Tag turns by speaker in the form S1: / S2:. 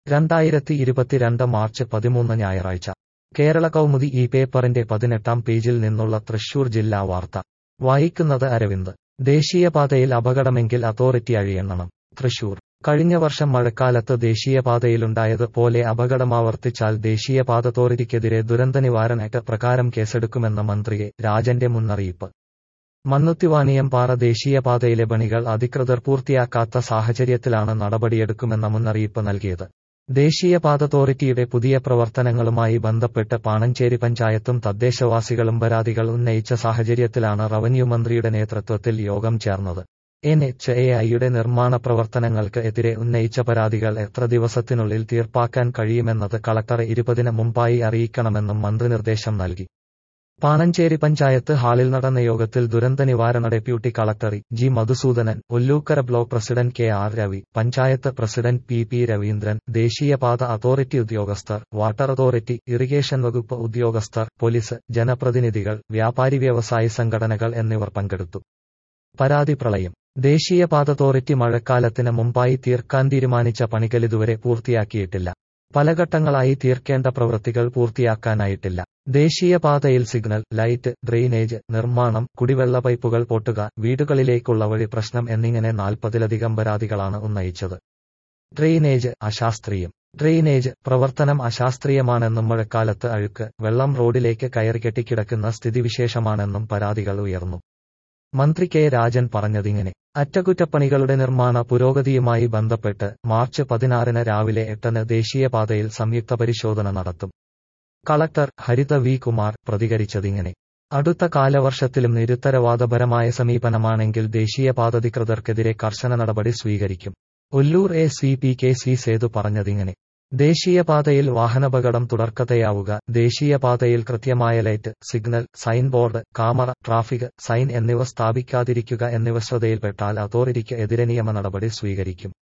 S1: രണ്ടായിരത്തി ഇരുപത്തിരണ്ട് മാർച്ച് പതിമൂന്ന് ഞായറാഴ്ച കേരള കൗമുദി ഈ പേപ്പറിന്റെ പതിനെട്ടാം പേജിൽ നിന്നുള്ള തൃശൂർ ജില്ലാ വാർത്ത വായിക്കുന്നത് അരവിന്ദ് ദേശീയപാതയിൽ അപകടമെങ്കിൽ അതോറിറ്റി അഴിയണം തൃശൂർ കഴിഞ്ഞ വർഷം മഴക്കാലത്ത് ദേശീയപാതയിലുണ്ടായത് പോലെ അപകടമാവർത്തിച്ചാൽ ദേശീയപാത അതോറിറ്റിക്കെതിരെ ദുരന്തനിവാരണ ആക്ട് പ്രകാരം കേസെടുക്കുമെന്ന് മന്ത്രി എ. രാജന്റെ മുന്നറിയിപ്പ് മണ്ണുത്തിവാണിയംപാറ ദേശീയപാതയിലെ പണികൾ അധികൃതർ പൂർത്തിയാക്കാത്ത സാഹചര്യത്തിലാണ് നടപടിയെടുക്കുമെന്ന മുന്നറിയിപ്പ് നൽകിയത് ദേശീയപാത അതോറിറ്റിയുടെ പുതിയ പ്രവർത്തനങ്ങളുമായി ബന്ധപ്പെട്ട് പാണഞ്ചേരി പഞ്ചായത്തും തദ്ദേശവാസികളും പരാതികൾ ഉന്നയിച്ച സാഹചര്യത്തിലാണ് റവന്യൂ മന്ത്രിയുടെ നേതൃത്വത്തിൽ യോഗം ചേർന്നത് എൻ എച്ച് എ ഐയുടെ നിർമ്മാണ പ്രവർത്തനങ്ങൾക്ക് എതിരെ ഉന്നയിച്ച പരാതികൾ എത്ര ദിവസത്തിനുള്ളിൽ തീർപ്പാക്കാൻ കഴിയുമെന്നത് കളക്ടറെ ഇരുപതിന് മുമ്പായി അറിയിക്കണമെന്നും മന്ത്രി നിർദ്ദേശം നൽകി പാണഞ്ചേരി പഞ്ചായത്ത് ഹാളിൽ നടന്ന യോഗത്തിൽ ദുരന്ത നിവാരണ deputy collector G Madhusoodanan Ollukkara block president K R Ravi panchayat president P P Raveendran ദേശീയപാത അതോറിറ്റി ഉദ്യോഗസ്ഥർ വാട്ടർ അതോറിറ്റി ഇറിഗേഷൻ വകുപ്പ് ഉദ്യോഗസ്ഥർ പോലീസ് ജനപ്രതിനിധികൾ വ്യാപാരി വ്യവസായ സംഘടനകൾ എന്നിവർ പങ്കെടുത്തു പരാതി പ്രളയം ദേശീയപാത അതോറിറ്റി മഴക്കാലത്തിന് മുമ്പായി തീർക്കാൻ തീരുമാനിച്ച പണികൾ ഇതുവരെ പൂർത്തിയാക്കിയിട്ടില്ല പല ഘട്ടങ്ങളായി തീർക്കേണ്ട പ്രവൃത്തികൾ പൂർത്തിയാക്കാനായിട്ടില്ല ദേശീയപാതയിൽ സിഗ്നൽ ലൈറ്റ് ഡ്രെയിനേജ് നിർമ്മാണം കുടിവെള്ള പൈപ്പുകൾ പൊട്ടുക വീടുകളിലേക്കുള്ള വഴി പ്രശ്നം എന്നിങ്ങനെ നാൽപ്പതിലധികം പരാതികളാണ് ഉന്നയിച്ചത് ഡ്രെയിനേജ് അശാസ്ത്രീയം ഡ്രെയിനേജ് പ്രവർത്തനം അശാസ്ത്രീയമാണെന്നും മഴക്കാലത്ത് അഴുക്ക് വെള്ളം റോഡിലേക്ക് കയറി കെട്ടിക്കിടക്കുന്ന സ്ഥിതിവിശേഷമാണെന്നും പരാതികൾ ഉയർന്നു മന്ത്രി കെ രാജൻ പറഞ്ഞതിങ്ങനെ അറ്റകുറ്റപ്പണികളുടെ നിർമ്മാണ പുരോഗതിയുമായി ബന്ധപ്പെട്ട് മാർച്ച് പതിനാറിന് രാവിലെ എട്ടിന് ദേശീയപാതയിൽ സംയുക്ത പരിശോധന നടത്തും കളക്ടർ ഹരിത വി കുമാർ പ്രതികരിച്ചതിങ്ങനെ അടുത്ത കാലവർഷത്തിലും നിരുത്തരവാദപരമായ സമീപനമാണെങ്കിൽ ദേശീയപാതധികൃതർക്കെതിരെ കർശന നടപടി സ്വീകരിക്കും Ollur A C P K C Sethu പറഞ്ഞതിങ്ങനെ ദേശീയപാതയിൽ വാഹനാപകടം തുടർക്കഥയാവുക ദേശീയപാതയിൽ കൃത്യമായ light signal sign board camera traffic sign എന്നിവ സ്ഥാപിക്കാതിരിക്കുക എന്നിവ ശ്രദ്ധയിൽപ്പെട്ടാൽ അതോറിറ്റിക്ക് എതിരെ നിയമ നടപടി സ്വീകരിക്കും